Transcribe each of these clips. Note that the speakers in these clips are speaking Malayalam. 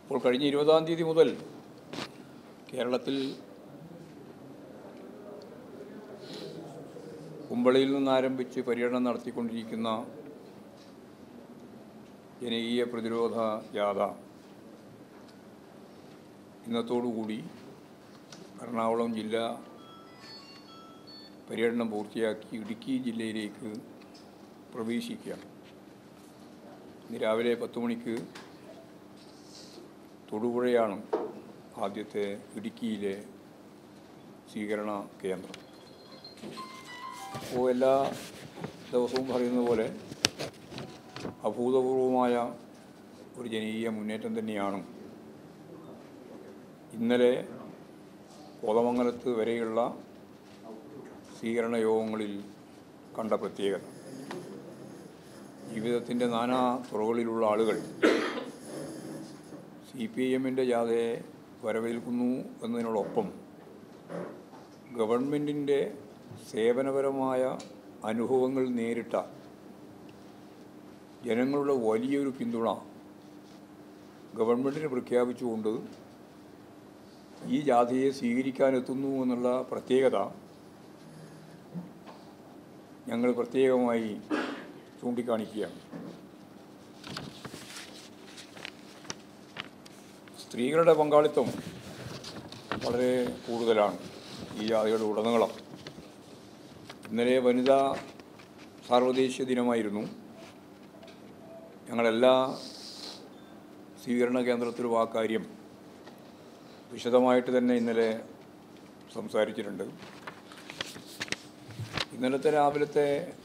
അപ്പോൾ കഴിഞ്ഞ ഇരുപതാം തീയതി മുതൽ കേരളത്തിൽ കുമ്പളിയിൽ നിന്നാരംഭിച്ച് പര്യടനം നടത്തിക്കൊണ്ടിരിക്കുന്ന ജനകീയ പ്രതിരോധ ജാഥ ഇന്നത്തോടുകൂടി എറണാകുളം ജില്ല പര്യടനം പൂർത്തിയാക്കി ഇടുക്കി ജില്ലയിലേക്ക് പ്രവേശിക്കുകയാണ് ഇന്ന് രാവിലെ പത്ത് മണിക്ക് തൊടുപുഴയാണ് ആദ്യത്തെ ഇടുക്കിയിലെ സ്വീകരണ കേന്ദ്രം അപ്പോൾ എല്ലാ ദിവസവും പറയുന്ന പോലെ അഭൂതപൂർവമായ ഒരു ജനകീയ മുന്നേറ്റം തന്നെയാണ് ഇന്നലെ കോതമംഗലത്ത് വരെയുള്ള സ്വീകരണ യോഗങ്ങളിൽ കണ്ട പ്രത്യേകത ജീവിതത്തിൻ്റെ നാനാ തുറകളിലുള്ള ആളുകൾ സി പി ഐ എമ്മിൻ്റെ ജാഥയെ വരവേൽക്കുന്നു എന്നതിനോടൊപ്പം ഗവൺമെൻറ്റിൻ്റെ സേവനപരമായ അനുഭവങ്ങൾ നേരിട്ട ജനങ്ങളുടെ വലിയൊരു പിന്തുണ ഗവൺമെൻറ്റിന് പ്രഖ്യാപിച്ചുകൊണ്ട് ഈ ജാഥയെ സ്വീകരിക്കാനെത്തുന്നു എന്നുള്ള പ്രത്യേകത ഞങ്ങൾ പ്രത്യേകമായി ചൂണ്ടിക്കാണിക്കുകയാണ് സ്ത്രീകളുടെ പങ്കാളിത്തം വളരെ കൂടുതലാണ് ഈ ജാഥയുടെ ഉടനീളം ഇന്നലെ വനിതാ സാർവദേശീയ ദിനമായിരുന്നു ഞങ്ങളെല്ലാ സ്വീകരണ കേന്ദ്രത്തിലും ആ കാര്യം വിശദമായിട്ട് തന്നെ ഇന്നലെ സംസാരിച്ചിട്ടുണ്ട് ഇന്നലത്തെ രാവിലത്തെ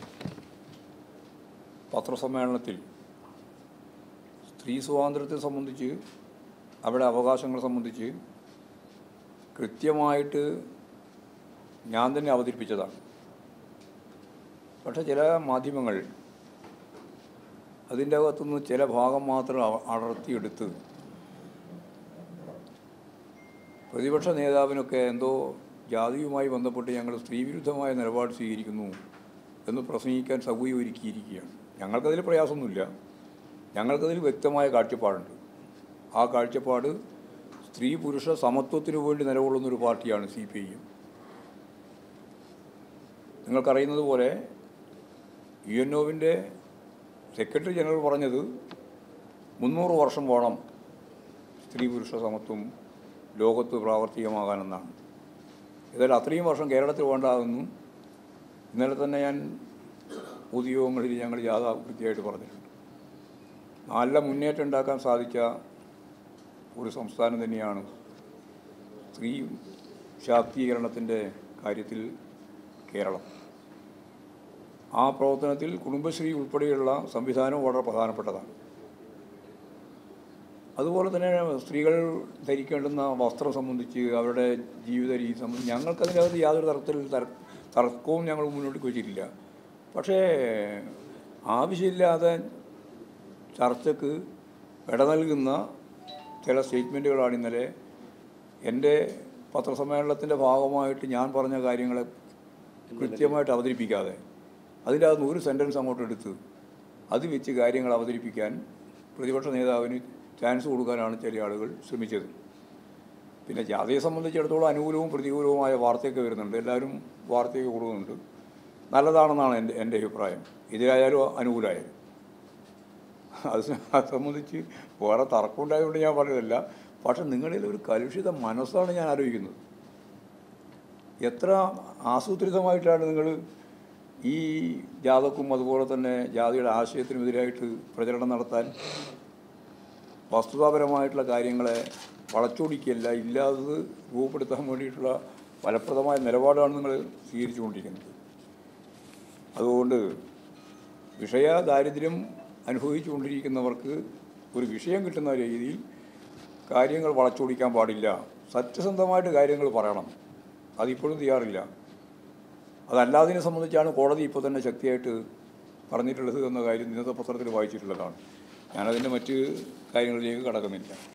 പത്രസമ്മേളനത്തിൽ സ്ത്രീ സ്വാതന്ത്ര്യത്തെ സംബന്ധിച്ച് അവിടെ അവകാശങ്ങളെ സംബന്ധിച്ച് കൃത്യമായിട്ട് ഞാൻ തന്നെ അവതരിപ്പിച്ചതാണ് പക്ഷേ ചില മാധ്യമങ്ങൾ അതിൻ്റെ അകത്തുനിന്ന് ചില ഭാഗം മാത്രം അവ- അടർത്തിയെടുത്ത് പ്രതിപക്ഷ നേതാവിനൊക്കെ എന്തോ ജാതിയുമായി ബന്ധപ്പെട്ട് ഞങ്ങൾ സ്ത്രീവിരുദ്ധമായ നിലപാട് സ്വീകരിക്കുന്നു എന്ന് പ്രസംഗിക്കാൻ സൗകര്യം ഒരുക്കിയിരിക്കുകയാണ് ഞങ്ങൾക്കതിൽ പ്രയാസമൊന്നുമില്ല ഞങ്ങൾക്കതിൽ വ്യക്തമായ കാഴ്ചപ്പാടുണ്ട് ആ കാഴ്ചപ്പാട് സ്ത്രീ പുരുഷ സമത്വത്തിനു വേണ്ടി നിലകൊള്ളുന്നൊരു പാർട്ടിയാണ് സി പി ഐ എം നിങ്ങൾക്കറിയുന്നത് പോലെ യു എൻ ഒവിൻ്റെ സെക്രട്ടറി ജനറൽ പറഞ്ഞത് മുന്നൂറ് വർഷം വേണം സ്ത്രീ പുരുഷ സമത്വം ലോകത്ത് പ്രാവർത്തികമാകാനെന്നാണ് ഏതായാലും അത്രയും വർഷം കേരളത്തിൽ വേണ്ടാകുന്നു ഇന്നലെ തന്നെ ഞാൻ പൊതുയോഗങ്ങളിൽ ഞങ്ങൾ ജാഥ കൃത്യമായിട്ട് പറഞ്ഞിട്ടുണ്ട് നല്ല മുന്നേറ്റം ഉണ്ടാക്കാൻ സാധിച്ച ഒരു സംസ്ഥാനം തന്നെയാണ് സ്ത്രീ ശാക്തീകരണത്തിൻ്റെ കാര്യത്തിൽ കേരളം ആ പ്രവർത്തനത്തിൽ കുടുംബശ്രീ ഉൾപ്പെടെയുള്ള സംവിധാനം വളരെ പ്രധാനപ്പെട്ടതാണ് അതുപോലെ തന്നെ സ്ത്രീകൾ ധരിക്കേണ്ടുന്ന വസ്ത്രം സംബന്ധിച്ച് അവരുടെ ജീവിത രീതി സംബന്ധിച്ച് ഞങ്ങൾക്കതിനകത്ത് യാതൊരു തരത്തിൽ തർ തർക്കവും ഞങ്ങൾ മുന്നോട്ട് വെച്ചിട്ടില്ല പക്ഷേ ആവശ്യമില്ലാതെ ചർച്ചയ്ക്ക് ഇട നൽകുന്ന ചില സ്റ്റേറ്റ്മെൻറ്റുകളാണ് ഇന്നലെ എൻ്റെ പത്രസമ്മേളനത്തിൻ്റെ ഭാഗമായിട്ട് ഞാൻ പറഞ്ഞ കാര്യങ്ങളെ കൃത്യമായിട്ട് അവതരിപ്പിക്കാതെ അതിൻ്റെ അകത്ത് ഒരു സെൻറ്റൻസ് അങ്ങോട്ട് എടുത്ത് അത് വെച്ച് കാര്യങ്ങൾ അവതരിപ്പിക്കാൻ പ്രതിപക്ഷ നേതാവിന് ചാൻസ് കൊടുക്കാനാണ് ചില ആളുകൾ ശ്രമിച്ചത് പിന്നെ ജാതിയെ സംബന്ധിച്ചിടത്തോളം അനുകൂലവും പ്രതികൂലവുമായ വാർത്തയൊക്കെ വരുന്നുണ്ട് എല്ലാവരും വാർത്തയൊക്കെ കൊടുക്കുന്നുണ്ട് നല്ലതാണെന്നാണ് എൻ്റെ എൻ്റെ അഭിപ്രായം എതിരായാലും അനുകൂലമായാലും അത് സ- അത് സംബന്ധിച്ച് വേറെ തർക്കമുണ്ടായതുകൊണ്ട് ഞാൻ പറയുന്നില്ല പക്ഷെ നിങ്ങളിൽ ഒരു കലുഷിത മനസ്സാണ് ഞാൻ ആലോചിക്കുന്നത് എത്ര ആസൂത്രിതമായിട്ടാണ് നിങ്ങൾ ഈ ജാതക്കും അതുപോലെ തന്നെ ജാതിയുടെ ആശയത്തിനുമെതിരായിട്ട് പ്രചരണം നടത്താൻ വസ്തുതാപരമായിട്ടുള്ള കാര്യങ്ങളെ വളച്ചൊടിക്കല്ല ഇല്ലാത്തത് രൂപപ്പെടുത്താൻ വേണ്ടിയിട്ടുള്ള ഫലപ്രദമായ നിലപാടാണ് നിങ്ങൾ സ്വീകരിച്ചുകൊണ്ടിരിക്കുന്നത് അതുകൊണ്ട് വിഷയ ദാരിദ്ര്യം അനുഭവിച്ചുകൊണ്ടിരിക്കുന്നവർക്ക് ഒരു വിഷയം കിട്ടുന്ന രീതിയിൽ കാര്യങ്ങൾ വളച്ചൊടിക്കാൻ പാടില്ല സത്യസന്ധമായിട്ട് കാര്യങ്ങൾ പറയണം അതിപ്പോഴും തയ്യാറില്ല അതല്ലാതിനെ സംബന്ധിച്ചാണ് കോടതി ഇപ്പോൾ തന്നെ ശക്തിയായിട്ട് പറഞ്ഞിട്ടുള്ളത് എന്ന കാര്യം ഇന്നത്തെ പത്രത്തിൽ വായിച്ചിട്ടുള്ളതാണ് ഞാനതിൻ്റെ മറ്റ് കാര്യങ്ങളിലേക്ക് കടക്കുന്നില്ല